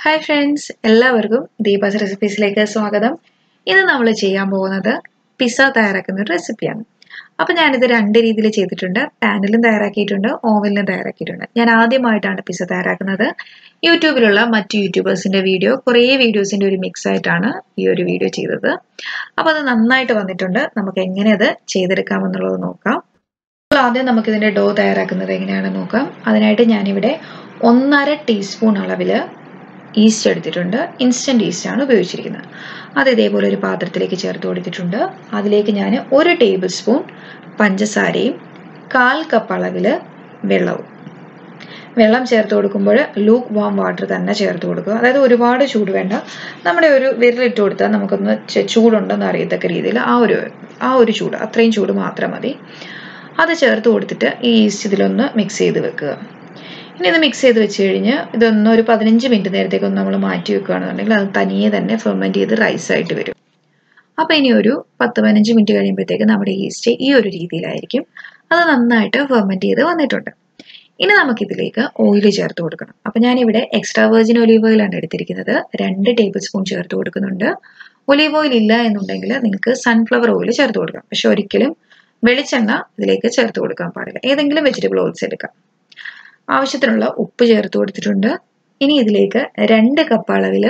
hi friends എല്ലാവർക്കും ദീപാസ് റെസിപ്പീസിലേക്ക് സ്വാഗതം ഇന്ന് നമ്മൾ ചെയ്യാൻ പോകുന്നത് പിസ്സ തയ്യാറാക്കുന്ന ഒരു റെസിപ്പിയാണ് അപ്പോൾ ഞാനിത് രണ്ട് രീതിയിൽ ചെയ്തിട്ടുണ്ട് പാനിലും തയ്യാറാക്കിയിട്ടുണ്ട് ഓവനിലും തയ്യാറാക്കിയിട്ടുണ്ട് ഞാൻ ആദ്യമായിട്ടാണ് പിസ്സ തയ്യാറാക്കുന്നത് യൂട്യൂബിലുള്ള മറ്റ് യൂട്യൂബേഴ്സിൻ്റെ വീഡിയോ കുറേ വീഡിയോസിൻ്റെ ഒരു മിക്സ് ആയിട്ടാണ് ഈ ഒരു വീഡിയോ ചെയ്തത് അപ്പോൾ അത് നന്നായിട്ട് വന്നിട്ടുണ്ട് നമുക്ക് എങ്ങനെ അത് ചെയ്തെടുക്കാമെന്നുള്ളത് നോക്കാം അപ്പോൾ ആദ്യം നമുക്കിതിൻ്റെ ഡോ തയ്യാറാക്കുന്നത് എങ്ങനെയാണെന്ന് നോക്കാം അതിനായിട്ട് ഞാനിവിടെ ഒന്നര ടീസ്പൂൺ അളവിൽ ഈസ്റ്റ് എടുത്തിട്ടുണ്ട് ഇൻസ്റ്റൻറ്റ് ഈസ്റ്റ് ആണ് ഉപയോഗിച്ചിരിക്കുന്നത് അത് ഇതേപോലെ ഒരു പാത്രത്തിലേക്ക് ചേർത്ത് കൊടുത്തിട്ടുണ്ട് അതിലേക്ക് ഞാൻ ഒരു ടേബിൾ സ്പൂൺ പഞ്ചസാരയും കാൽ കപ്പ് അളവിൽ വെള്ളവും വെള്ളം ചേർത്ത് കൊടുക്കുമ്പോൾ ലൂക്ക് വാം വാട്ടർ തന്നെ ചേർത്ത് കൊടുക്കുക അതായത് ഒരുപാട് ചൂട് വേണ്ട നമ്മുടെ ഒരു വിരലിട്ട് കൊടുത്താൽ നമുക്കൊന്ന് ചൂടുണ്ടെന്ന് അറിയത്തക്ക രീതിയിൽ ആ ഒരു ആ ഒരു ചൂട് അത്രയും ചൂട് മാത്രം മതി അത് ചേർത്ത് കൊടുത്തിട്ട് ഈ ഈസ്റ്റ് ഇതിലൊന്ന് മിക്സ് ചെയ്ത് വെക്കുക ഇനി ഇത് മിക്സ് ചെയ്ത് വെച്ച് കഴിഞ്ഞ് ഇതൊന്ന് ഒരു പതിനഞ്ച് മിനിറ്റ് നേരത്തേക്കൊന്ന് നമ്മൾ മാറ്റി വെക്കുകയാണെന്നുണ്ടെങ്കിൽ അത് തനിയെ തന്നെ ഫെർമെൻറ്റ് ചെയ്ത് റൈസ് ആയിട്ട് വരും അപ്പോൾ ഇനി ഒരു പത്ത് പതിനഞ്ച് മിനിറ്റ് കഴിയുമ്പോഴത്തേക്ക് നമ്മുടെ ഈസ്റ്റ് ഈ ഒരു രീതിയിലായിരിക്കും അത് നന്നായിട്ട് ഫെർമെൻറ്റ് ചെയ്ത് വന്നിട്ടുണ്ട് ഇനി നമുക്കിതിലേക്ക് ഓയിൽ ചേർത്ത് കൊടുക്കണം അപ്പോൾ ഞാനിവിടെ എക്സ്ട്രാ വെർജിൻ ഒലീവ് ഓയിലാണ് എടുത്തിരിക്കുന്നത് രണ്ട് ടേബിൾ സ്പൂൺ ചേർത്ത് കൊടുക്കുന്നുണ്ട് ഒലീവ് ഓയിൽ ഇല്ല എന്നുണ്ടെങ്കിൽ നിങ്ങൾക്ക് സൺഫ്ലവർ ഓയിൽ ചേർത്ത് കൊടുക്കാം പക്ഷെ ഒരിക്കലും വെളിച്ചെണ്ണ ഇതിലേക്ക് ചേർത്ത് കൊടുക്കാൻ പാടില്ല ഏതെങ്കിലും വെജിറ്റബിൾ ഓയിൽസ് എടുക്കാം ആവശ്യത്തിനുള്ള ഉപ്പ് ചേർത്ത് കൊടുത്തിട്ടുണ്ട് ഇനി ഇതിലേക്ക് രണ്ട് കപ്പ് അളവിൽ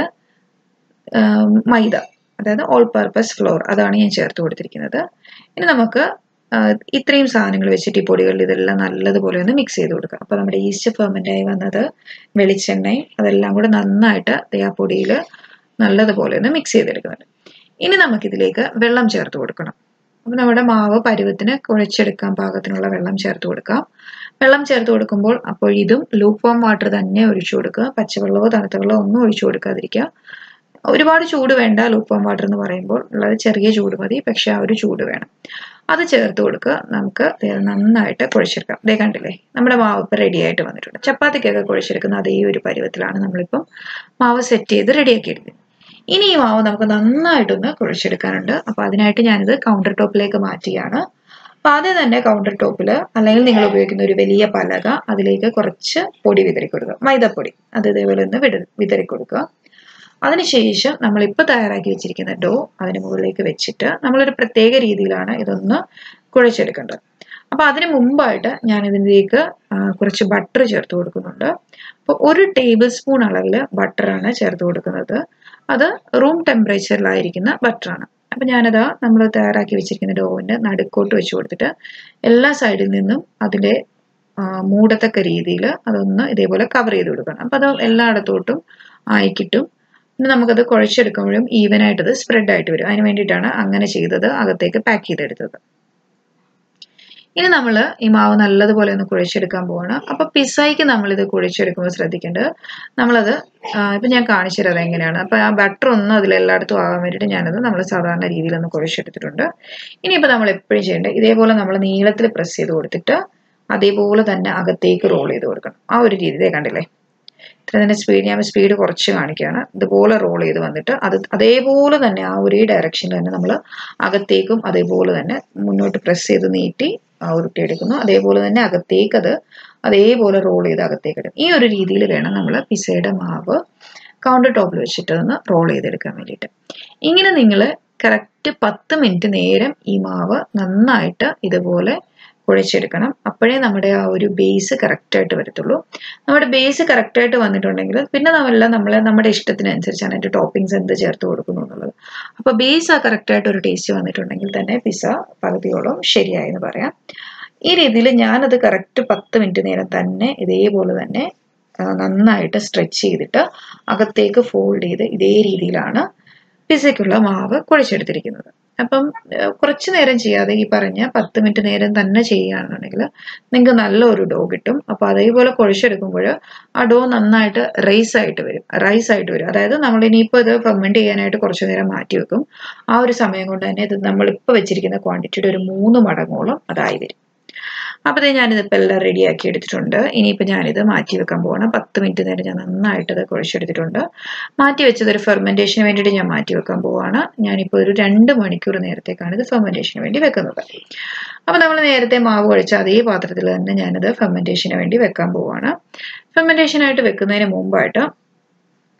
മൈദ അതായത് ഓൾ പർപ്പസ് ഫ്ലോർ അതാണ് ഞാൻ ചേർത്ത് കൊടുത്തിരിക്കുന്നത് ഇനി നമുക്ക് ഇത്രയും സാധനങ്ങൾ വെച്ചിട്ട് ഈ പൊടികളിൽ ഇതെല്ലാം നല്ലതുപോലെ ഒന്ന് മിക്സ് ചെയ്ത് കൊടുക്കുക അപ്പോൾ നമ്മുടെ ഈസ്റ്റ് ഫെർമെൻ്റ് ആയി വന്നത് വെളിച്ചെണ്ണയും അതെല്ലാം കൂടെ നന്നായിട്ട് ആ പൊടിയിൽ നല്ലതുപോലെ ഒന്ന് മിക്സ് ചെയ്തെടുക്കുന്നുണ്ട് ഇനി നമുക്കിതിലേക്ക് വെള്ളം ചേർത്ത് കൊടുക്കണം അപ്പോൾ നമ്മുടെ മാവ് പരുവത്തിന് കുഴച്ചെടുക്കാൻ പാകത്തിനുള്ള വെള്ളം ചേർത്ത് കൊടുക്കാം വെള്ളം ചേർത്ത് കൊടുക്കുമ്പോൾ അപ്പോൾ ഇതും ലൂക്ക് വാം വാട്ടർ തന്നെ ഒഴിച്ചു കൊടുക്കുക പച്ചവെള്ളമോ തണുത്ത വെള്ളമോ ഒന്നും ഒഴിച്ചു കൊടുക്കാതിരിക്കുക ഒരുപാട് ചൂട് വേണ്ട ലൂക്ക് വാം വാട്ടർ എന്ന് പറയുമ്പോൾ ഉള്ളത് ചെറിയ ചൂട് മതി പക്ഷെ ആ ഒരു ചൂട് വേണം അത് ചേർത്ത് കൊടുക്കുക നമുക്ക് നന്നായിട്ട് കുഴച്ചെടുക്കാം അതേ കണ്ടില്ലേ നമ്മുടെ മാവ് ഇപ്പം റെഡി ആയിട്ട് വന്നിട്ടുണ്ട് ചപ്പാത്തിക്കൊക്കെ കുഴച്ചെടുക്കുന്ന അതേ ഒരു പരുവത്തിലാണ് നമ്മളിപ്പം മാവ് സെറ്റ് ചെയ്ത് റെഡിയാക്കി എടുക്കുന്നത് ഇനി ഈ മാവ് നമുക്ക് നന്നായിട്ടൊന്ന് കുഴച്ചെടുക്കാനുണ്ട് അപ്പോൾ അതിനായിട്ട് ഞാനിത് കൗണ്ടർ ടോപ്പിലേക്ക് മാറ്റുകയാണ് അപ്പോൾ ആദ്യം തന്നെ കൗണ്ടർ ടോപ്പിൽ അല്ലെങ്കിൽ നിങ്ങൾ ഉപയോഗിക്കുന്ന ഒരു വലിയ പലക അതിലേക്ക് കുറച്ച് പൊടി വിതറി കൊടുക്കുക മൈദപ്പൊടി അത് ഇതേപോലെ ഒന്ന് വിട വിതറി കൊടുക്കുക അതിനുശേഷം നമ്മളിപ്പോൾ തയ്യാറാക്കി വെച്ചിരിക്കുന്ന ഡോ അതിന് മുകളിലേക്ക് വെച്ചിട്ട് നമ്മളൊരു പ്രത്യേക രീതിയിലാണ് ഇതൊന്ന് കുഴച്ചെടുക്കേണ്ടത് അപ്പോൾ അതിന് മുമ്പായിട്ട് ഞാൻ ഇതിലേക്ക് കുറച്ച് ബട്ടർ ചേർത്ത് കൊടുക്കുന്നുണ്ട് അപ്പോൾ ഒരു ടേബിൾ സ്പൂൺ അളവിൽ ബട്ടറാണ് ചേർത്ത് കൊടുക്കുന്നത് അത് റൂം ടെമ്പറേച്ചറിലായിരിക്കുന്ന ബട്ടറാണ് അപ്പം ഞാനത് നമ്മൾ തയ്യാറാക്കി വെച്ചിരിക്കുന്ന ഡോവിൻ്റെ നടുക്കോട്ട് വെച്ച് കൊടുത്തിട്ട് എല്ലാ സൈഡിൽ നിന്നും അതിൻ്റെ മൂടത്തക്ക രീതിയിൽ അതൊന്ന് ഇതേപോലെ കവർ ചെയ്ത് കൊടുക്കണം അപ്പം അത് എല്ലായിടത്തോട്ടും ആയിക്കിട്ടും പിന്നെ നമുക്കത് കുഴച്ചെടുക്കുമ്പോഴും ഈവനായിട്ടത് സ്പ്രെഡ് ആയിട്ട് വരും അതിന് വേണ്ടിയിട്ടാണ് അങ്ങനെ ചെയ്തത് അകത്തേക്ക് പാക്ക് ചെയ്തെടുത്തത് ഇനി നമ്മൾ ഈ മാവ് നല്ലതുപോലെ ഒന്ന് കുഴച്ചെടുക്കാൻ പോവാണ് അപ്പോൾ പിസ്സയ്ക്ക് നമ്മളിത് കുഴച്ചെടുക്കുമ്പോൾ ശ്രദ്ധിക്കേണ്ടത് നമ്മളത് ഇപ്പം ഞാൻ കാണിച്ചു തരാം എങ്ങനെയാണ് അപ്പോൾ ആ ബട്ടർ ഒന്നും അതിലെല്ലായിടത്തും ആകാൻ വേണ്ടിയിട്ട് ഞാനത് നമ്മൾ സാധാരണ രീതിയിൽ ഒന്ന് കുഴച്ചെടുത്തിട്ടുണ്ട് ഇനിയിപ്പോൾ നമ്മൾ എപ്പോഴും ചെയ്യേണ്ടത് ഇതേപോലെ നമ്മൾ നീളത്തിൽ പ്രസ് ചെയ്ത് കൊടുത്തിട്ട് അതേപോലെ തന്നെ അകത്തേക്ക് റോൾ ചെയ്ത് കൊടുക്കണം ആ ഒരു രീതിയിലേ കണ്ടില്ലേ ഇത്ര തന്നെ സ്പീഡ് ഞാൻ സ്പീഡ് കുറച്ച് കാണിക്കുകയാണ് ഇതുപോലെ റോൾ ചെയ്ത് വന്നിട്ട് അത് അതേപോലെ തന്നെ ആ ഒരേ ഡയറക്ഷനിൽ തന്നെ നമ്മൾ അകത്തേക്കും അതേപോലെ തന്നെ മുന്നോട്ട് പ്രസ് ചെയ്ത് നീട്ടി ഉരുട്ടിയെടുക്കുന്നു അതേപോലെ തന്നെ അകത്തേക്ക് അത് അതേപോലെ റോൾ ചെയ്ത് അകത്തേക്ക് ഇടും ഈ ഒരു രീതിയിൽ വേണം നമ്മൾ പിസയുടെ മാവ് കൗണ്ടർ ടോപ്പിൽ വെച്ചിട്ട് ഒന്ന് റോൾ ചെയ്തെടുക്കാൻ വേണ്ടിയിട്ട് ഇങ്ങനെ നിങ്ങൾ കറക്റ്റ് പത്ത് മിനിറ്റ് നേരം ഈ മാവ് നന്നായിട്ട് ഇതുപോലെ കുഴച്ചെടുക്കണം അപ്പോഴേ നമ്മുടെ ആ ഒരു ബേസ് കറക്റ്റായിട്ട് വരത്തുള്ളൂ നമ്മുടെ ബേസ് കറക്റ്റായിട്ട് വന്നിട്ടുണ്ടെങ്കിൽ പിന്നെ നമ്മളെല്ലാം നമ്മൾ നമ്മുടെ ഇഷ്ടത്തിനനുസരിച്ചാണ് അതിൻ്റെ ടോപ്പിങ്സ് എന്ത് ചേർത്ത് കൊടുക്കുന്നു എന്നുള്ളത് അപ്പോൾ ബേസ് ആ കറക്റ്റായിട്ട് ഒരു ടേസ്റ്റ് വന്നിട്ടുണ്ടെങ്കിൽ തന്നെ പിസ്സ പകുതിയോളം ശരിയായി എന്ന് പറയാം ഈ രീതിയിൽ ഞാനത് കറക്റ്റ് പത്ത് മിനിറ്റ് നേരം തന്നെ ഇതേപോലെ തന്നെ നന്നായിട്ട് സ്ട്രെച്ച് ചെയ്തിട്ട് അകത്തേക്ക് ഫോൾഡ് ചെയ്ത് ഇതേ രീതിയിലാണ് പിസയ്ക്കുള്ള മാവ് കുഴച്ചെടുത്തിരിക്കുന്നത് അപ്പം കുറച്ച് നേരം ചെയ്യാതെ ഈ പറഞ്ഞ പത്ത് മിനിറ്റ് നേരം തന്നെ ചെയ്യുകയാണെന്നുണ്ടെങ്കിൽ നിങ്ങൾക്ക് നല്ലൊരു ഡോ കിട്ടും അപ്പോൾ അതേപോലെ കുഴച്ചെടുക്കുമ്പോൾ ആ ഡോ നന്നായിട്ട് റൈസ് ആയിട്ട് വരും റൈസ് ആയിട്ട് വരും അതായത് നമ്മൾ ഇനിയിപ്പോൾ ഇത് ഫെർമെൻറ്റ് ചെയ്യാനായിട്ട് കുറച്ച് നേരം മാറ്റി വെക്കും ആ ഒരു സമയം കൊണ്ട് തന്നെ ഇത് നമ്മളിപ്പോൾ വെച്ചിരിക്കുന്ന ക്വാണ്ടിറ്റിയുടെ ഒരു മൂന്ന് മടങ്ങോളം അതായി വരും അപ്പോൾ ഞാനിതിപ്പോൾ എല്ലാം റെഡിയാക്കി എടുത്തിട്ടുണ്ട് ഇനിയിപ്പോൾ ഞാനിത് മാറ്റി വെക്കാൻ പോകണം പത്ത് മിനിറ്റ് നേരം ഞാൻ നന്നായിട്ട് അത് കുഴച്ചെടുത്തിട്ടുണ്ട് മാറ്റി വെച്ചത് ഒരു ഫെർമെൻറ്റേഷന് വേണ്ടിയിട്ട് ഞാൻ മാറ്റി വെക്കാൻ പോവാണ് ഞാനിപ്പോൾ ഒരു രണ്ട് മണിക്കൂർ നേരത്തേക്കാണ് ഇത് ഫെർമെൻറ്റേഷന് വേണ്ടി വെക്കുന്നത് അപ്പോൾ നമ്മൾ നേരത്തെ മാവ് കുഴച്ച അതേ പാത്രത്തിൽ തന്നെ ഞാനിത് ഫെർമെൻറ്റേഷന് വേണ്ടി വെക്കാൻ പോവാണ് ഫെർമെൻറ്റേഷനായിട്ട് വെക്കുന്നതിന് മുമ്പായിട്ട്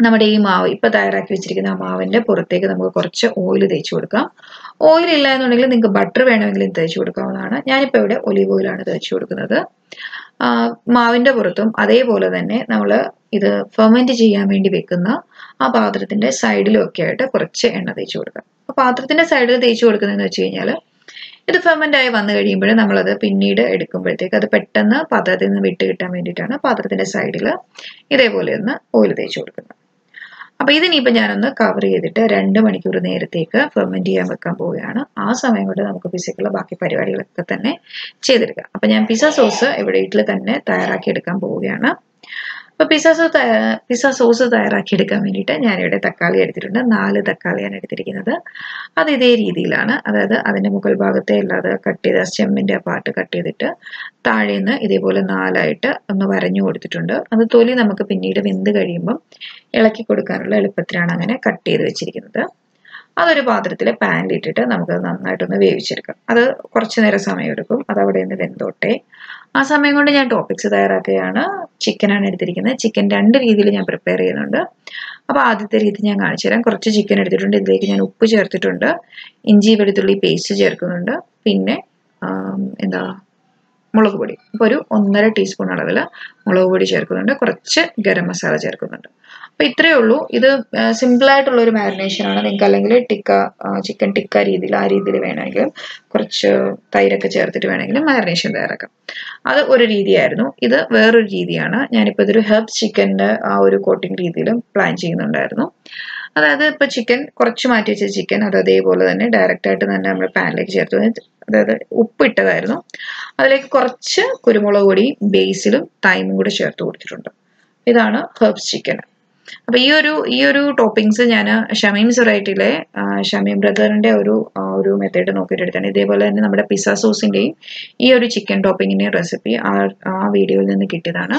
നമ്മുടെ ഈ മാവ് ഇപ്പൊ തയ്യാറാക്കി വെച്ചിരിക്കുന്ന ആ മാവിന്റെ പുറത്തേക്ക് നമുക്ക് കുറച്ച് ഓയിൽ തേച്ച് കൊടുക്കാം ഓയിൽ ഇല്ല എന്നുണ്ടെങ്കിൽ നിങ്ങൾക്ക് ബട്ടർ വേണമെങ്കിലും തേച്ച് കൊടുക്കാവുന്നതാണ് ഞാനിപ്പോൾ ഇവിടെ ഒലീവ് ഓയിലാണ് തേച്ച് കൊടുക്കുന്നത് ആ, മാവിന്റെ പുറത്തും അതേപോലെ തന്നെ നമ്മൾ ഇത് ഫെർമെന്റ് ചെയ്യാൻ വേണ്ടി വെക്കുന്ന ആ പാത്രത്തിന്റെ സൈഡിലും ഒക്കെ ആയിട്ട് കുറച്ച് എണ്ണ തേച്ച് കൊടുക്കാം അപ്പൊ പാത്രത്തിന്റെ സൈഡിൽ തേച്ച് കൊടുക്കുന്നതെന്ന് വെച്ച് കഴിഞ്ഞാൽ ഇത് ഫെർമെന്റ് ആയി വന്നു കഴിയുമ്പോൾ നമ്മളത് പിന്നീട് എടുക്കുമ്പോഴത്തേക്ക് അത് പെട്ടെന്ന് പാത്രത്തിൽ നിന്ന് വിട്ട് കിട്ടാൻ വേണ്ടിയിട്ടാണ് പാത്രത്തിന്റെ സൈഡിൽ ഇതേപോലെ ഒന്ന് ഓയിൽ തേച്ച് കൊടുക്കുന്നത് അപ്പൊ ഇതിനിപ്പോ ഞാനൊന്ന് കവർ ചെയ്തിട്ട് രണ്ട് മണിക്കൂർ നേരത്തേക്ക് ഫെർമെന്റ് ചെയ്യാൻ വെക്കാൻ പോവുകയാണ് ആ സമയം കൊണ്ട് നമുക്ക് പിസയ്ക്കുള്ള ബാക്കി പരിപാടികളൊക്കെ തന്നെ ചെയ്തെടുക്കാം അപ്പൊ ഞാൻ പിസ സോസ് ഇവിടെ വീട്ടിൽ തന്നെ തയ്യാറാക്കി എടുക്കാൻ പോവുകയാണ് അപ്പൊ പിസ സോസ് പിസ സോസ് തയ്യാറാക്കി എടുക്കാൻ വേണ്ടിയിട്ട് ഞാനിവിടെ തക്കാളി എടുത്തിട്ടുണ്ട് നാല് തക്കാളിയാണ് എടുത്തിരിക്കുന്നത് അത് ഇതേ രീതിയിലാണ് അതായത് അതിന്റെ മുകൾ ഭാഗത്തെ അല്ലാതെ കട്ട് ചെയ്ത സ്റ്റെമ്മിന്റെ പാർട്ട് കട്ട് ചെയ്തിട്ട് താഴേന്ന് ഇതേപോലെ നാലായിട്ട് ഒന്ന് വരഞ്ഞു കൊടുത്തിട്ടുണ്ട് അത് തൊലി നമുക്ക് പിന്നീട് വെന്ത് കഴിയുമ്പം ഇളക്കി കൊടുക്കാനുള്ള എളുപ്പത്തിലാണ് അങ്ങനെ കട്ട് ചെയ്ത് വെച്ചിരിക്കുന്നത് അതൊരു പാത്രത്തിൽ പാനിലിട്ടിട്ട് നമുക്ക് നന്നായിട്ടൊന്ന് വേവിച്ചെടുക്കാം അത് കുറച്ച് നേരം സമയം എടുക്കും അത് അവിടെ നിന്ന് വെന്തോട്ടെ ആ സമയം കൊണ്ട് ഞാൻ ടോപ്പിക്സ് തയ്യാറാക്കുകയാണ് ചിക്കനാണ് എടുത്തിരിക്കുന്നത് ചിക്കൻ രണ്ട് രീതിയിൽ ഞാൻ പ്രിപ്പയർ ചെയ്യുന്നുണ്ട് അപ്പോൾ ആദ്യത്തെ രീതി ഞാൻ കാണിച്ചു തരാം കുറച്ച് ചിക്കൻ എടുത്തിട്ടുണ്ട് ഇതിലേക്ക് ഞാൻ ഉപ്പ് ചേർത്തിട്ടുണ്ട് ഇഞ്ചി വെളുത്തുള്ളി പേസ്റ്റ് ചേർക്കുന്നുണ്ട് പിന്നെ ആം, എന്താ മുളക് പൊടി അപ്പോൾ ഒരു ഒന്നര ടീസ്പൂൺ അളവിൽ മുളക് പൊടി ചേർക്കുന്നുണ്ട് കുറച്ച് ഗരം മസാല ചേർക്കുന്നുണ്ട് അപ്പോൾ ഇത്രയേ ഉള്ളൂ ഇത് സിമ്പിൾ ആയിട്ടുള്ള ഒരു മാരിനേഷൻ ആണ് നിങ്ങൾക്ക് അല്ലെങ്കിൽ ടിക്ക ചിക്കൻ ടിക്ക രീതിയിൽ ആ രീതിയിൽ വേണമെങ്കിലും കുറച്ച് തൈരൊക്കെ ചേർത്തിട്ട് വേണമെങ്കിലും മാരിനേഷൻ തയ്യാറാക്കാം അത് ഒരു രീതിയായിരുന്നു ഇത് വേറൊരു രീതിയാണ് ഞാനിപ്പോൾ ഇതൊരു ഹെർബ് ചിക്കൻ്റെ ആ ഒരു കോട്ടിംഗ് രീതിയിലും പ്ലാൻ ചെയ്യുന്നുണ്ടായിരുന്നു അതായത് ഇപ്പോൾ ചിക്കൻ കുറച്ച് മാറ്റി വെച്ച ചിക്കൻ അത് അതേപോലെ തന്നെ ഡയറക്റ്റ് ആയിട്ട് തന്നെ നമ്മൾ പാനിലേക്ക് ചേർത്ത് അതായത് ഉപ്പിട്ടതായിരുന്നു അതിലേക്ക് കുറച്ച് കുരുമുളക് പൊടി ബേസിലും തൈമും കൂടി ചേർത്ത് കൊടുത്തിട്ടുണ്ട് ഇതാണ് ഹെർബ്സ് ചിക്കൻ അപ്പൊ ഈ ഒരു ഈ ഒരു ടോപ്പിംഗ്സ് ഞാൻ ഷമീം സൊറൈറ്റിയിലെ ഷമീം ബ്രദറിന്റെ ഒരു ആ, ഒരു മെത്തേഡ് നോക്കിയിട്ട് എടുത്താണ് ഇതേപോലെ തന്നെ നമ്മുടെ പിസ്സ സോസിന്റെയും ഈ ഒരു ചിക്കൻ ടോപ്പിങ്ങിന്റെയും റെസിപ്പി ആ ആ വീഡിയോയിൽ നിന്ന് കിട്ടിയതാണ്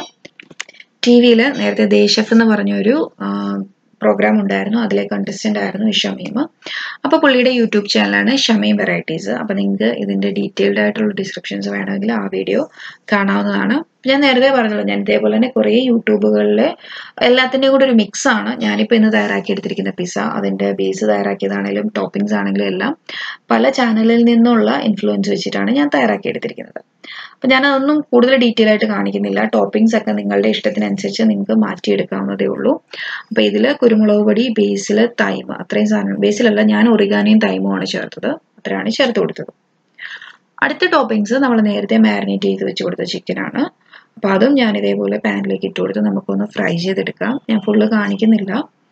ടി വിയിൽ നേരത്തെ ദേശഫ് എന്ന് പറഞ്ഞൊരു പ്രോഗ്രാം ഉണ്ടായിരുന്നു അതിലെ കണ്ടസ്റ്റന്റ് ആയിരുന്നു ഈ ഷമീം അപ്പോൾ പുള്ളിയുടെ യൂട്യൂബ് ചാനലാണ് ഷമീം വെറൈറ്റീസ് അപ്പോൾ നിങ്ങൾക്ക് ഇതിന്റെ ഡീറ്റെയിൽഡ് ആയിട്ടുള്ള ഡിസ്ക്രിപ്ഷൻസ് വേണമെങ്കിൽ ആ വീഡിയോ കാണാവുന്നതാണ് ഞാൻ നേരത്തെ പറഞ്ഞല്ലോ ഞാൻ ഇതേപോലെ തന്നെ കുറേ യൂട്യൂബുകളിൽ എല്ലാത്തിൻ്റെയും കൂടെ ഒരു മിക്സ് ആണ് ഞാനിപ്പോൾ ഇന്ന് തയ്യാറാക്കി എടുത്തിരിക്കുന്ന പിസ്സ അതിൻ്റെ ബേസ് തയ്യാറാക്കിയതാണെങ്കിലും ടോപ്പിംഗ്സ് ആണെങ്കിലും എല്ലാം പല ചാനലിൽ നിന്നുള്ള ഇൻഫ്ലുവൻസ് വെച്ചിട്ടാണ് ഞാൻ തയ്യാറാക്കി എടുത്തിരിക്കുന്നത് അപ്പം ഞാനതൊന്നും കൂടുതൽ ഡീറ്റെയിൽ ആയിട്ട് കാണിക്കുന്നില്ല ടോപ്പിംഗ്സ് ഒക്കെ നിങ്ങളുടെ ഇഷ്ടത്തിനനുസരിച്ച് നിങ്ങൾക്ക് മാറ്റിയെടുക്കാവുന്നതേ ഉള്ളൂ അപ്പോൾ ഇതിൽ കുരുമുളക് പൊടി ബേസിൽ തൈമ അത്രയും സാധനം ബേസിലല്ല ഞാൻ ഒറിഗാനിയും തൈമുമാണ് ചേർത്തത് അത്രയാണ് ചേർത്ത് കൊടുത്തത് അടുത്ത ടോപ്പിംഗ്സ് നമ്മൾ നേരത്തെ മാരിനേറ്റ് ചെയ്ത് വെച്ച് കൊടുത്ത ചിക്കനാണ് അപ്പോൾ അതും ഞാൻ ഇതേപോലെ പാനിലേക്ക് ഇട്ട് കൊടുത്ത് നമുക്കൊന്ന് ഫ്രൈ ചെയ്തെടുക്കാം ഞാൻ ഫുള്ള് കാണിക്കുന്നില്ല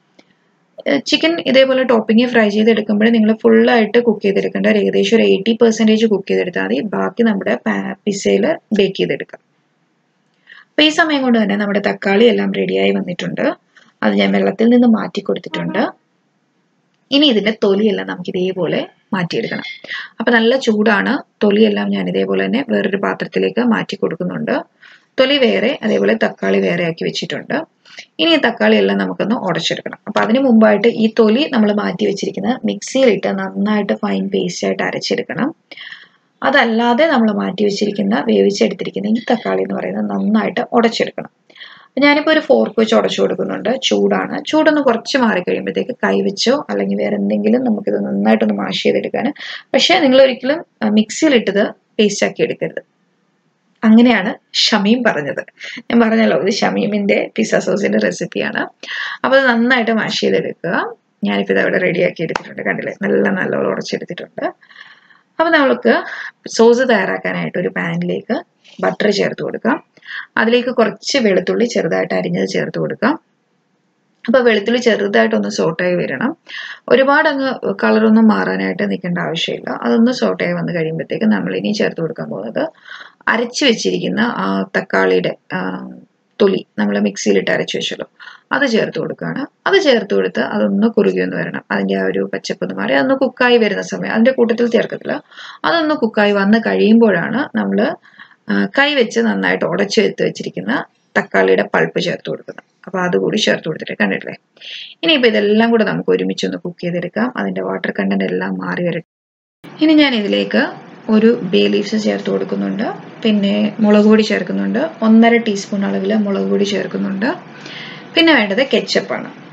ചിക്കൻ ഇതേപോലെ ടോപ്പിംഗ് ഫ്രൈ ചെയ്തെടുക്കുമ്പോൾ നിങ്ങൾ ഫുള്ളായിട്ട് കുക്ക് ചെയ്തെടുക്കേണ്ട ഒരു ഏകദേശം ഒരു എയ്റ്റി പെർസെൻറ്റേജ് കുക്ക് ചെയ്തെടുത്താൽ മതി ബാക്കി നമ്മുടെ പിസയിൽ ബേക്ക് ചെയ്തെടുക്കാം അപ്പോൾ ഈ സമയം കൊണ്ട് തന്നെ നമ്മുടെ തക്കാളി എല്ലാം റെഡിയായി വന്നിട്ടുണ്ട് അത് ഞാൻ വെള്ളത്തിൽ നിന്ന് മാറ്റി കൊടുത്തിട്ടുണ്ട് ഇനി ഇതിന്റെ തൊലിയെല്ലാം നമുക്ക് ഇതേപോലെ മാറ്റിയെടുക്കണം അപ്പൊ നല്ല ചൂടാണ് തൊലിയെല്ലാം ഞാൻ ഇതേപോലെ തന്നെ വേറൊരു പാത്രത്തിലേക്ക് മാറ്റി കൊടുക്കുന്നുണ്ട് തൊലി വേറെ അതേപോലെ തക്കാളി വേറെ ആക്കി വെച്ചിട്ടുണ്ട് ഇനി ഈ തക്കാളി എല്ലാം നമുക്കൊന്ന് ഉടച്ചെടുക്കണം അപ്പൊ അതിന് മുമ്പായിട്ട് ഈ തൊലി നമ്മൾ മാറ്റി വെച്ചിരിക്കുന്ന മിക്സിയിലിട്ട് നന്നായിട്ട് ഫൈൻ പേസ്റ്റ് ആയിട്ട് അരച്ചെടുക്കണം അതല്ലാതെ നമ്മൾ മാറ്റി വെച്ചിരിക്കുന്ന വേവിച്ചെടുത്തിരിക്കുന്ന ഈ തക്കാളി എന്ന് പറയുന്നത് നന്നായിട്ട് ഉടച്ചെടുക്കണം ഞാനിപ്പോൾ ഒരു ഫോർക്ക് വെച്ച് ഉടച്ചു കൊടുക്കുന്നുണ്ട് ചൂടാണ് ചൂടൊന്ന് കുറച്ച് മാറിക്കഴിയുമ്പോഴത്തേക്ക് കൈ വെച്ചോ അല്ലെങ്കിൽ വേറെ എന്തെങ്കിലും നമുക്കിത് നന്നായിട്ടൊന്ന് മാഷ് ചെയ്തെടുക്കാൻ പക്ഷേ നിങ്ങൾ ഒരിക്കലും മിക്സിയിലിട്ടത് പേസ്റ്റ് ആക്കി എടുക്കരുത് അങ്ങനെയാണ് ഷമീം പറഞ്ഞത് ഞാൻ പറഞ്ഞല്ലോ ഇത് ഷമീമിന്റെ പിസ്സ സോസിന്റെ റെസിപ്പിയാണ് അപ്പോൾ അത് നന്നായിട്ട് മാഷ് ചെയ്തെടുക്കുക ഞാനിപ്പോൾ ഇത് അവിടെ റെഡിയാക്കി എടുത്തിട്ടുണ്ട് കണ്ടില്ലേ നല്ല നല്ലോണം ഉടച്ചെടുത്തിട്ടുണ്ട് അപ്പോൾ നമ്മൾക്ക് സോസ് തയ്യാറാക്കാനായിട്ട് ഒരു പാനിലേക്ക് ബട്ടർ ചേർത്ത് കൊടുക്കാം അതിലേക്ക് കുറച്ച് വെളുത്തുള്ളി ചെറുതായിട്ട് അരിഞ്ഞത് ചേർത്ത് കൊടുക്കാം അപ്പോൾ വെളുത്തുള്ളി ചെറുതായിട്ടൊന്ന് സോട്ടായി വരണം ഒരുപാട് അങ്ങ് കളറൊന്നും മാറാനായിട്ട് നിൽക്കേണ്ട ആവശ്യമില്ല അതൊന്ന് സോട്ടായി വന്ന് കഴിയുമ്പോഴത്തേക്ക് നമ്മൾ ഇനി ചേർത്ത് കൊടുക്കാൻ പോകുന്നത് അരച്ച് വെച്ചിരിക്കുന്ന ആ തക്കാളിയുടെ തൊലി നമ്മൾ മിക്സിയിലിട്ട് അരച്ച് വെച്ചല്ലോ അത് ചേർത്ത് കൊടുക്കുകയാണ് അത് ചേർത്ത് കൊടുത്ത് അതൊന്ന് കുറുകി ഒന്ന് വരണം അതിൻ്റെ ആ ഒരു പച്ചപ്പൊന്ന് മാറി അതൊന്ന് കുക്കായി വരുന്ന സമയം അതിൻ്റെ കൂട്ടത്തിൽ ചേർക്കത്തില്ല അതൊന്ന് കുക്കായി വന്ന് കഴിയുമ്പോഴാണ് നമ്മൾ കൈ വെച്ച് നന്നായിട്ട് ഉടച്ചു എടുത്ത് വെച്ചിരിക്കുന്ന തക്കാളിയുടെ പൾപ്പ് ചേർത്ത് കൊടുക്കുന്നത് അപ്പോൾ അതുകൂടി ചേർത്ത് കൊടുത്തിട്ട് കണ്ടിട്ടില്ലേ ഇനിയിപ്പോൾ ഇതെല്ലാം കൂടെ നമുക്ക് ഒരുമിച്ച് ഒന്ന് കുക്ക് ചെയ്തെടുക്കാം അതിൻ്റെ വാട്ടർ കണ്ടന്റ് എല്ലാം മാറി വരട്ടെ ഇനി ഞാൻ ഇതിലേക്ക് ഒരു ബേ ലീവ്സ് ചേർത്ത് കൊടുക്കുന്നുണ്ട് പിന്നെ മുളക് പൊടി ചേർക്കുന്നുണ്ട് ഒന്നര ടീസ്പൂൺ അളവിൽ മുളക് പൊടി ചേർക്കുന്നുണ്ട് പിന്നെ വേണ്ടത് കെച്ചപ്പാണ്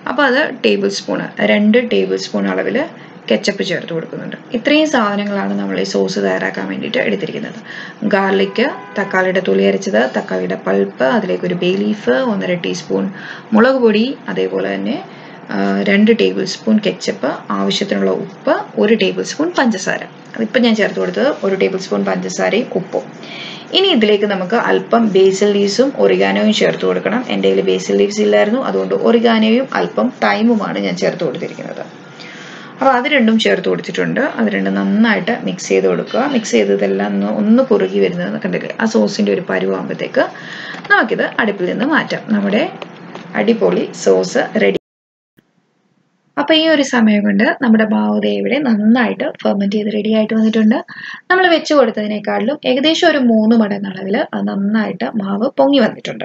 അപ്പോൾ അത് ടേബിൾ സ്പൂൺ രണ്ട് ടേബിൾ സ്പൂൺ അളവിൽ കെച്ചപ്പ് ചേർത്ത് കൊടുക്കുന്നുണ്ട് ഇത്രയും സാധനങ്ങളാണ് നമ്മൾ ഈ സോസ് തയ്യാറാക്കാൻ വേണ്ടിയിട്ട് എടുത്തിരിക്കുന്നത് ഗാർലിക്ക് തക്കാളിയുടെ തൊലി അരച്ചത് തക്കാളിയുടെ പൾപ്പ് അതിലേക്ക് ഒരു ബേ ലീഫ് ഒന്നര ടീസ്പൂൺ മുളക് പൊടി അതേപോലെ തന്നെ രണ്ട് ടേബിൾ സ്പൂൺ കെച്ചപ്പ് ആവശ്യത്തിനുള്ള ഉപ്പ് ഒരു ടേബിൾ സ്പൂൺ പഞ്ചസാര അതിപ്പോൾ ഞാൻ ചേർത്ത് കൊടുത്തത് ഒരു ടേബിൾ സ്പൂൺ പഞ്ചസാരയും ഉപ്പും ഇനി ഇതിലേക്ക് നമുക്ക് അല്പം ബേസിൽ ലീവ്സും ഒറിഗാനോയും ചേർത്ത് കൊടുക്കണം എൻ്റെ കയ്യിൽ ബേസിൽ ലീവ്സ് ഇല്ലായിരുന്നു അതുകൊണ്ട് ഒറിഗാനോയും അല്പം തൈമുമാണ് ഞാൻ ചേർത്ത് കൊടുത്തിരിക്കുന്നത് അപ്പോൾ അത് രണ്ടും ചേർത്ത് കൊടുത്തിട്ടുണ്ട് അത് രണ്ടും നന്നായിട്ട് മിക്സ് ചെയ്ത് കൊടുക്കുക മിക്സ് ചെയ്തതെല്ലാം ഒന്ന് ഒന്ന് കുറുകി വരുന്നത് കണ്ടില്ലേ ആ സോസിൻ്റെ ഒരു പരുവാകുമ്പോഴത്തേക്ക് നമുക്കിത് അടുപ്പിൽ നിന്ന് മാറ്റാം നമ്മുടെ അടിപൊളി സോസ് റെഡി അപ്പോൾ ഈ ഒരു സമയം കൊണ്ട് നമ്മുടെ മാവ് ഇവിടെ നന്നായിട്ട് ഫെർമെൻറ്റ് ചെയ്ത് റെഡി ആയിട്ട് വന്നിട്ടുണ്ട് നമ്മൾ വെച്ച് കൊടുത്തതിനേക്കാളിലും ഏകദേശം ഒരു മൂന്ന് മടങ്ങ് അളവിൽ അത് നന്നായിട്ട് മാവ് പൊങ്ങി വന്നിട്ടുണ്ട്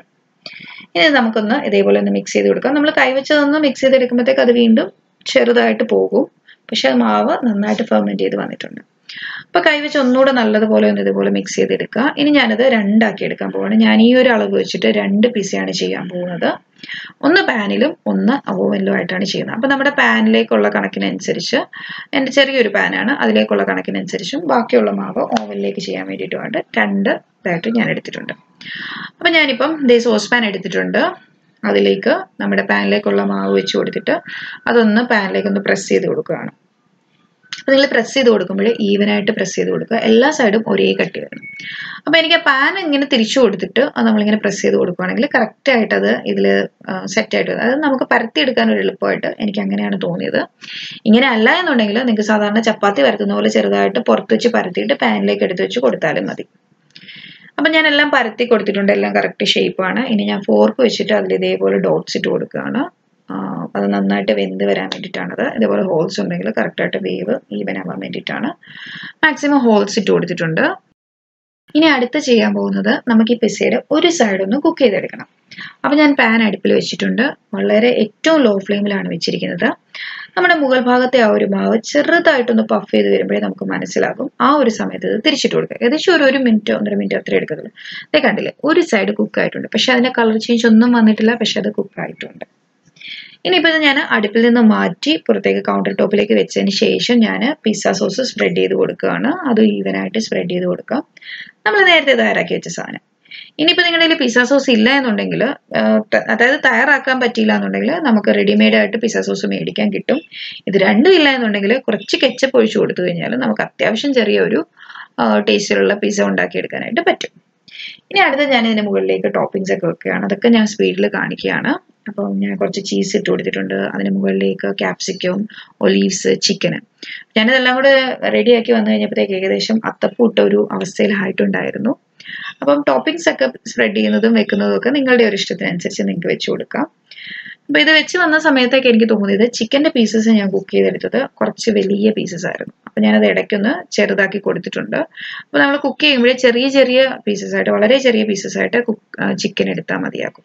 ഇനി നമുക്കൊന്ന് ഇതേപോലെ ഒന്ന് മിക്സ് ചെയ്ത് കൊടുക്കാം നമ്മൾ കൈവച്ചതൊന്ന് മിക്സ് ചെയ്തെടുക്കുമ്പോഴത്തേക്ക് അത് വീണ്ടും ചെറുതായിട്ട് പോകും പക്ഷെ മാവ് നന്നായിട്ട് ഫെർമെൻറ്റ് ചെയ്ത് വന്നിട്ടുണ്ട് അപ്പോൾ കൈവച്ച് ഒന്നുകൂടെ നല്ലതുപോലെ ഒന്ന് ഇതുപോലെ മിക്സ് ചെയ്തെടുക്കുക ഇനി ഞാനത് രണ്ടാക്കി എടുക്കാൻ പോവാണ് ഞാൻ ഈ ഒരു അളവ് വെച്ചിട്ട് രണ്ട് പിസയാണ് ചെയ്യാൻ പോകുന്നത് ഒന്ന് പാനിലും ഒന്ന് ഓവനിലും ആയിട്ടാണ് ചെയ്യുന്നത് അപ്പോൾ നമ്മുടെ പാനിലേക്കുള്ള കണക്കിനനുസരിച്ച് എൻ്റെ ചെറിയൊരു പാനാണ് അതിലേക്കുള്ള കണക്കിനനുസരിച്ചും ബാക്കിയുള്ള മാവ് ഓവനിലേക്ക് ചെയ്യാൻ വേണ്ടിയിട്ടുമായിട്ട് രണ്ട് ഇതായിട്ട് ഞാൻ എടുത്തിട്ടുണ്ട് അപ്പം ഞാനിപ്പം ദേ സോസ് പാൻ എടുത്തിട്ടുണ്ട് അതിലേക്ക് നമ്മുടെ പാനിലേക്കുള്ള മാവ് വെച്ച് കൊടുത്തിട്ട് അതൊന്ന് പാനിലേക്ക് ഒന്ന് പ്രസ് ചെയ്ത് കൊടുക്കുകയാണ് അപ്പോൾ നിങ്ങൾ പ്രസ് ചെയ്ത് കൊടുക്കുമ്പോൾ ഈവനായിട്ട് പ്രസ് ചെയ്ത് കൊടുക്കുക എല്ലാ സൈഡും ഒരേ കട്ടി വരണം അപ്പോൾ എനിക്ക് ആ പാൻ ഇങ്ങനെ തിരിച്ചു കൊടുത്തിട്ട് അത് നമ്മളിങ്ങനെ പ്രസ് ചെയ്ത് കൊടുക്കുകയാണെങ്കിൽ കറക്റ്റായിട്ട് അത് ഇതിൽ സെറ്റായിട്ട് വരും അത് നമുക്ക് പരത്തിയെടുക്കാൻ ഒരു എളുപ്പമായിട്ട് എനിക്ക് അങ്ങനെയാണ് തോന്നിയത് ഇങ്ങനെ അല്ല എന്നുണ്ടെങ്കിൽ നിങ്ങൾക്ക് സാധാരണ ചപ്പാത്തി പരത്തുന്ന പോലെ ചെറുതായിട്ട് പുറത്ത് വെച്ച് പരത്തിയിട്ട് പാനിലേക്ക് എടുത്ത് വെച്ച് കൊടുത്താലും മതി അപ്പം ഞാൻ എല്ലാം പരത്തി കൊടുത്തിട്ടുണ്ട് എല്ലാം കറക്റ്റ് ഷേപ്പാണ് ഇനി ഞാൻ ഫോർക്ക് വെച്ചിട്ട് അതിൽ ഇതേപോലെ ഡോട്ട്സ് ഇട്ട് കൊടുക്കുകയാണ് അത് നന്നായിട്ട് വെന്ത് വരാൻ വേണ്ടിയിട്ടാണത് ഇതേപോലെ ഹോൾസ് ഉണ്ടെങ്കിൽ കറക്റ്റായിട്ട് വേവ് ഈവൻ ആവാൻ വേണ്ടിയിട്ടാണ് മാക്സിമം ഹോൾസ് ഇട്ട് കൊടുത്തിട്ടുണ്ട് ഇനി അടുത്ത് ചെയ്യാൻ പോകുന്നത് നമുക്ക് ഈ പിസയുടെ ഒരു സൈഡ് ഒന്ന് കുക്ക് ചെയ്തെടുക്കണം അപ്പോൾ ഞാൻ പാൻ അടുപ്പിൽ വെച്ചിട്ടുണ്ട് വളരെ ഏറ്റവും ലോ ഫ്ലെയിമിലാണ് വെച്ചിരിക്കുന്നത് നമ്മുടെ മുകൾ ഭാഗത്തെ ആ ഒരു മാവ് ചെറുതായിട്ടൊന്ന് പഫ് ചെയ്ത് വരുമ്പോഴേ നമുക്ക് മനസ്സിലാകും ആ ഒരു സമയത്ത് ഇത് തിരിച്ചിട്ട് കൊടുക്കുക ഏകദേശം ഒരു ഒരു മിനിറ്റ് ഒന്നര മിനിറ്റ് അത്രേ എടുക്കത്തുള്ളൂ അതേ കണ്ടില്ലേ ഒരു സൈഡ് കുക്ക് ആയിട്ടുണ്ട് പക്ഷെ അതിന്റെ കളർ ചേഞ്ച് ഒന്നും വന്നിട്ടില്ല പക്ഷെ അത് കുക്ക് ആയിട്ടുണ്ട് ഇനിയിപ്പോൾ ഇത് ഞാൻ അടുപ്പിൽ നിന്ന് മാറ്റി പുറത്തേക്ക് കൗണ്ടർ ടോപ്പിലേക്ക് വെച്ചതിന് ശേഷം ഞാൻ പിസ്സ സോസ് സ്പ്രെഡ് ചെയ്ത് കൊടുക്കുകയാണ് അത് ഈവനായിട്ട് സ്പ്രെഡ് ചെയ്ത് കൊടുക്കാം നമ്മൾ നേരത്തെ തയ്യാറാക്കി വെച്ച സാധനം ഇനിയിപ്പോൾ നിങ്ങളുടെ കയ്യിൽ പിസ്സ സോസ് ഇല്ല എന്നുണ്ടെങ്കിൽ അതായത് തയ്യാറാക്കാൻ പറ്റിയില്ല എന്നുണ്ടെങ്കിൽ നമുക്ക് റെഡിമെയ്ഡ് ആയിട്ട് പിസ്സ സോസ് മേടിക്കാൻ കിട്ടും ഇത് രണ്ടും ഇല്ല എന്നുണ്ടെങ്കിൽ കുറച്ച് കെച്ചപ്പ് ഒഴിച്ചു കൊടുത്തു കഴിഞ്ഞാൽ നമുക്ക് അത്യാവശ്യം ചെറിയൊരു ടേസ്റ്റിലുള്ള പിസ്സ ഉണ്ടാക്കിയെടുക്കാനായിട്ട് പറ്റും ഇനി അടുത്ത ഞാൻ ഇതിന് മുകളിലേക്ക് ടോപ്പിംഗ്സ് ഒക്കെ വെക്കുകയാണ് അതൊക്കെ ഞാൻ സ്പീഡിൽ കാണിക്കുകയാണ് അപ്പോൾ ഞാൻ കുറച്ച് ചീസ് ഇട്ട് കൊടുത്തിട്ടുണ്ട് അതിന് മുകളിലേക്ക് ക്യാപ്സിക്കം ഒലീവ്സ് ചിക്കന് ഞാനിതെല്ലാം കൂടെ റെഡിയാക്കി വന്നു കഴിഞ്ഞപ്പോഴത്തേക്ക് ഏകദേശം അത്തപ്പൂട്ട ഒരു അവസ്ഥയിലായിട്ടുണ്ടായിരുന്നു അപ്പം ടോപ്പിംഗ്സ് ഒക്കെ സ്പ്രെഡ് ചെയ്യുന്നതും വെക്കുന്നതും ഒക്കെ നിങ്ങളുടെ ഒരു ഇഷ്ടത്തിനനുസരിച്ച് നിങ്ങൾക്ക് വെച്ച് കൊടുക്കാം അപ്പോൾ ഇത് വെച്ച് വന്ന സമയത്തൊക്കെ എനിക്ക് തോന്നിയത് ചിക്കൻ്റെ പീസസ് ഞാൻ കുക്ക് ചെയ്തെടുത്തത് കുറച്ച് വലിയ പീസസ് ആയിരുന്നു അപ്പോൾ ഞാനത് ഇടയ്ക്കൊന്ന് ചെറുതാക്കി കൊടുത്തിട്ടുണ്ട് അപ്പോൾ നമ്മൾ കുക്ക് ചെയ്യുമ്പോഴേ ചെറിയ ചെറിയ പീസസ് ആയിട്ട് വളരെ ചെറിയ പീസസ് ആയിട്ട് കുക്ക് ചിക്കൻ എടുത്താൽ മതിയാക്കും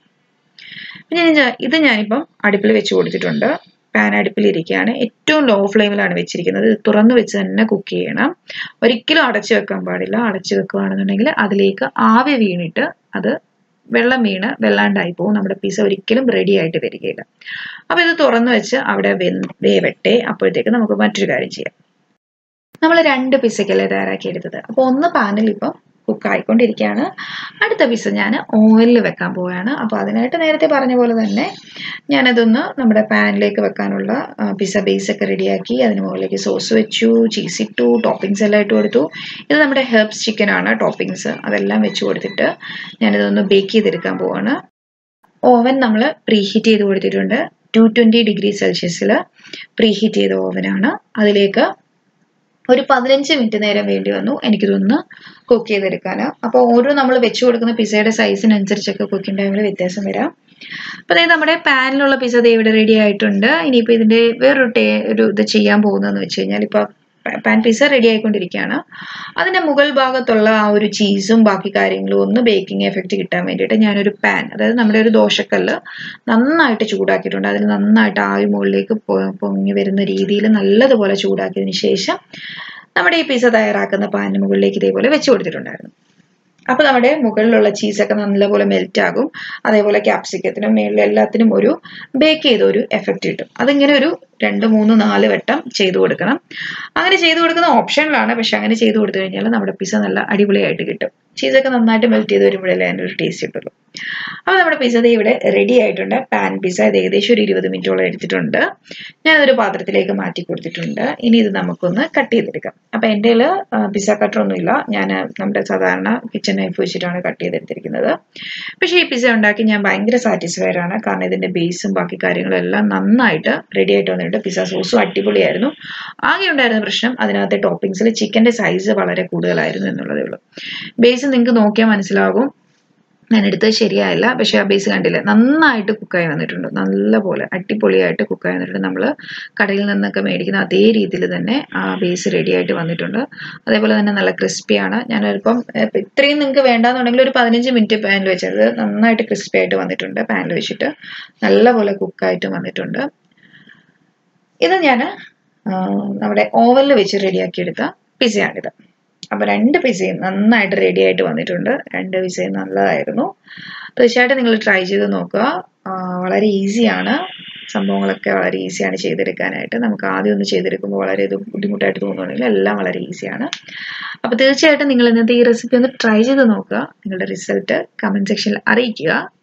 ഞാൻ ഇത് ഞാനിപ്പം അടുപ്പിൽ വെച്ച് കൊടുത്തിട്ടുണ്ട് പാൻ അടുപ്പിലിരിക്കുകയാണ് ഏറ്റവും ലോ ഫ്ലെയിമിലാണ് വെച്ചിരിക്കുന്നത് ഇത് തുറന്നു വെച്ച് തന്നെ കുക്ക് ചെയ്യണം ഒരിക്കലും അടച്ചു വെക്കാൻ പാടില്ല അടച്ചു വെക്കുകയാണെന്നുണ്ടെങ്കിൽ അതിലേക്ക് ആവി വീണിട്ട് അത് വെള്ളം വീണ് വെള്ളാണ്ടായി പോകും നമ്മുടെ പിസ ഒരിക്കലും റെഡി ആയിട്ട് വരികയില്ല അപ്പോൾ ഇത് തുറന്നു വെച്ച് അവിടെ വേവട്ടെ അപ്പോഴത്തേക്ക് നമുക്ക് മറ്റൊരു കാര്യം ചെയ്യാം നമ്മൾ രണ്ട് പിസയ്ക്കല്ലേ തയ്യാറാക്കിയെടുത്തത് അപ്പോൾ ഒന്ന് പാനിൽ ഇപ്പം കുക്ക് ആയിക്കൊണ്ടിരിക്കുകയാണ് അടുത്ത പിസ ഞാൻ ഓയിലിൽ വെക്കാൻ പോവുകയാണ് അപ്പോൾ അതിനായിട്ട് നേരത്തെ പറഞ്ഞ പോലെ തന്നെ ഞാനതൊന്ന് നമ്മുടെ പാനിലേക്ക് വെക്കാനുള്ള പിസ ബേസ് ഒക്കെ റെഡിയാക്കി അതിന് മുകളിലേക്ക് സോസ് വെച്ചു ചീസ് ഇട്ടു ടോപ്പിങ്സ് എല്ലാം ഇട്ട് കൊടുത്തു ഇത് നമ്മുടെ ഹെർബ്സ് ചിക്കൻ ആണ് ടോപ്പിങ്സ് അതെല്ലാം വെച്ച് കൊടുത്തിട്ട് ഞാനിതൊന്ന് ബേക്ക് ചെയ്തെടുക്കാൻ പോവാണ് ഓവൻ നമ്മൾ പ്രീഹീറ്റ് ചെയ്ത് കൊടുത്തിട്ടുണ്ട് ടു ട്വൻറ്റി ഡിഗ്രി സെൽഷ്യസിൽ പ്രീഹീറ്റ് ചെയ്ത ഓവനാണ് അതിലേക്ക് ഒരു പതിനഞ്ച് മിനിറ്റ് നേരം വേണ്ടി വന്നു എനിക്കിതൊന്ന് കുക്ക് ചെയ്തെടുക്കാൻ അപ്പോൾ ഓരോ നമ്മൾ വെച്ച് കൊടുക്കുന്ന പിസയുടെ സൈസിനനുസരിച്ചൊക്കെ കുക്കിംഗ് ടൈമിൽ വ്യത്യാസം വരാം അപ്പോൾ അതായത് നമ്മുടെ പാനിലുള്ള പിസ ദേ ഇവിടെ റെഡി ആയിട്ടുണ്ട് ഇനിയിപ്പോൾ ഇതിൻ്റെ വേറൊരു ടേ ഒരു ഇത് ചെയ്യാൻ പോകുന്നതെന്ന് വെച്ച് കഴിഞ്ഞാൽ ഇപ്പോൾ പാൻ പിസ റെഡി ആയിക്കൊണ്ടിരിക്കുകയാണ് അതിൻ്റെ മുകൾ ഭാഗത്തുള്ള ആ ഒരു ചീസും ബാക്കി കാര്യങ്ങളും ഒന്ന് ബേക്കിംഗ് എഫക്റ്റ് കിട്ടാൻ വേണ്ടിയിട്ട് ഞാനൊരു പാൻ അതായത് നമ്മുടെ ഒരു ദോശക്കല്ല് നന്നായിട്ട് ചൂടാക്കിയിട്ടുണ്ട് അതിൽ നന്നായിട്ട് ആവി മുകളിലേക്ക് പൊങ്ങി വരുന്ന രീതിയിൽ നല്ലതുപോലെ ചൂടാക്കിയതിന് ശേഷം നമ്മുടെ ഈ പിസ തയ്യാറാക്കുന്ന പാനിന് മുകളിലേക്ക് ഇതേപോലെ വെച്ച് കൊടുത്തിട്ടുണ്ടായിരുന്നു അപ്പോൾ നമ്മുടെ മുകളിലുള്ള ചീസൊക്കെ നല്ലപോലെ മെൽറ്റ് ആകും അതേപോലെ ക്യാപ്സിക്കത്തിനും മേളിലും എല്ലാത്തിനും ഒരു ബേക്ക് ചെയ്ത ഒരു എഫക്റ്റ് കിട്ടും അതിങ്ങനെ ഒരു രണ്ട് മൂന്ന് നാല് വട്ടം ചെയ്തു കൊടുക്കണം അങ്ങനെ ചെയ്തു കൊടുക്കുന്ന ഓപ്ഷനിലാണ് പക്ഷെ അങ്ങനെ ചെയ്തു കൊടുത്തു കഴിഞ്ഞാൽ നമ്മുടെ പിസ്സ നല്ല അടിപൊളിയായിട്ട് കിട്ടും ചീസൊക്കെ നന്നായിട്ട് മെൽറ്റ് ചെയ്ത് വരുമ്പോഴല്ലേ അതിൻ്റെ ഒരു ടേസ്റ്റ് കിട്ടുള്ളൂ അപ്പോൾ നമ്മുടെ പിസ്സ ദേ ഇവിടെ റെഡി ആയിട്ടുണ്ട് പാൻ പിസ്സ ഇത് ഏകദേശം ഒരു ഇരുപത് മിനിറ്റോളം എടുത്തിട്ടുണ്ട് ഞാനതൊരു പാത്രത്തിലേക്ക് മാറ്റി കൊടുത്തിട്ടുണ്ട് ഇനി ഇത് നമുക്കൊന്ന് കട്ട് ചെയ്തെടുക്കാം അപ്പോൾ എൻ്റെ കയ്യിൽ പിസ്സ കട്ടറൊന്നുമില്ല ഞാൻ നമ്മുടെ സാധാരണ കിച്ചൺ നൈഫ് വെച്ചിട്ടാണ് കട്ട് ചെയ്തെടുത്തിരിക്കുന്നത് പക്ഷേ ഈ പിസ്സ ഉണ്ടാക്കി ഞാൻ ഭയങ്കര സാറ്റിസ്ഫൈഡ് ആണ് കാരണം ഇതിൻ്റെ ബേസും ബാക്കി കാര്യങ്ങളും എല്ലാം നന്നായിട്ട് റെഡി ആയിട്ട് വന്നിട്ടുണ്ട് പിസ്സ സോസും അടിപൊളിയായിരുന്നു ആകെ ഉണ്ടായിരുന്ന പ്രശ്നം അതിനകത്തെ ടോപ്പിങ്സിൽ ചിക്കൻ്റെ സൈസ് വളരെ കൂടുതലായിരുന്നു എന്നുള്ളതേ ഉള്ളൂ ബേസ് നിങ്ങൾക്ക് നോക്കിയാൽ മനസ്സിലാകും ഞാൻ എടുത്തത് ശരിയായില്ല പക്ഷേ ആ ബേസ് കണ്ടില്ലേ നന്നായിട്ട് കുക്കായി വന്നിട്ടുണ്ട് നല്ലപോലെ അടിപൊളിയായിട്ട് കുക്കായി വന്നിട്ടുണ്ട് നമ്മൾ കടയിൽ നിന്നൊക്കെ മേടിക്കുന്ന അതേ രീതിയിൽ തന്നെ ആ ബേസ് റെഡി ആയിട്ട് വന്നിട്ടുണ്ട് അതേപോലെ തന്നെ നല്ല ക്രിസ്പിയാണ് ഞാനൊരിപ്പം ഇപ്പം ഇത്രയും നിങ്ങൾക്ക് വേണ്ടാന്നുണ്ടെങ്കിൽ ഒരു പതിനഞ്ച് മിനിറ്റ് പാനിൽ വെച്ചത് നന്നായിട്ട് ക്രിസ്പി ആയിട്ട് വന്നിട്ടുണ്ട് പാനിൽ വെച്ചിട്ട് നല്ലപോലെ കുക്കായിട്ട് വന്നിട്ടുണ്ട് ഇത് ഞാൻ നമ്മുടെ ഓവനിൽ വെച്ച് റെഡിയാക്കിയെടുത്ത പിസയാണിത് അപ്പോൾ രണ്ട് പിസയും നന്നായിട്ട് റെഡി ആയിട്ട് വന്നിട്ടുണ്ട് രണ്ട് പിസയും നല്ലതായിരുന്നു തീർച്ചയായിട്ടും നിങ്ങൾ ട്രൈ ചെയ്ത് നോക്കുക വളരെ ഈസിയാണ് സംഭവങ്ങളൊക്കെ വളരെ ഈസിയാണ് ചെയ്തെടുക്കാനായിട്ട് നമുക്ക് ആദ്യം ഒന്ന് ചെയ്തെടുക്കുമ്പോൾ വളരെ ഇത് ബുദ്ധിമുട്ടായിട്ട് തോന്നുകയാണെങ്കിൽ എല്ലാം വളരെ ഈസിയാണ് അപ്പോൾ തീർച്ചയായിട്ടും നിങ്ങൾ ഇന്നത്തെ ഈ റെസിപ്പി ഒന്ന് ട്രൈ ചെയ്ത് നോക്കുക നിങ്ങളുടെ റിസൾട്ട് കമൻറ്റ് സെക്ഷനിൽ അറിയിക്കുക